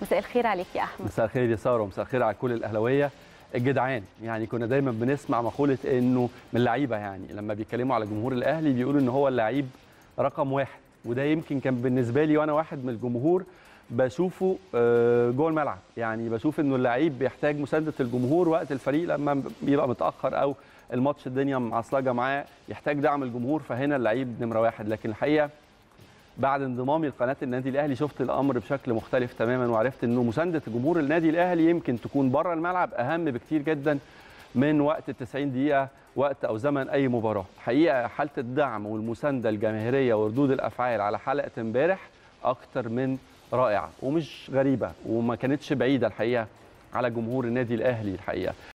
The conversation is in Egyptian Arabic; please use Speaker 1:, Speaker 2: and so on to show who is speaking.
Speaker 1: مساء الخير عليك يا احمد
Speaker 2: مساء الخير يا ساره ومساء الخير على كل الاهلاويه الجدعان يعني كنا دايما بنسمع مقوله انه من اللعيبه يعني لما بيتكلموا على جمهور الاهلي بيقولوا ان هو اللعيب رقم واحد وده يمكن كان بالنسبه لي وانا واحد من الجمهور بشوفه جوه الملعب يعني بشوف انه اللعيب بيحتاج مسانده الجمهور وقت الفريق لما بيبقى متاخر او الماتش الدنيا معصلجه معاه يحتاج دعم الجمهور فهنا اللعيب نمره واحد لكن الحقيقه بعد انضمامي لقناه النادي الاهلي شفت الامر بشكل مختلف تماما وعرفت انه مسانده جمهور النادي الاهلي يمكن تكون بره الملعب اهم بكتير جدا من وقت ال 90 دقيقه وقت او زمن اي مباراه حقيقه حاله الدعم والمسانده الجماهيريه وردود الافعال على حلقه امبارح اكتر من رائعه ومش غريبه وما كانتش بعيده الحقيقه على جمهور النادي الاهلي الحقيقه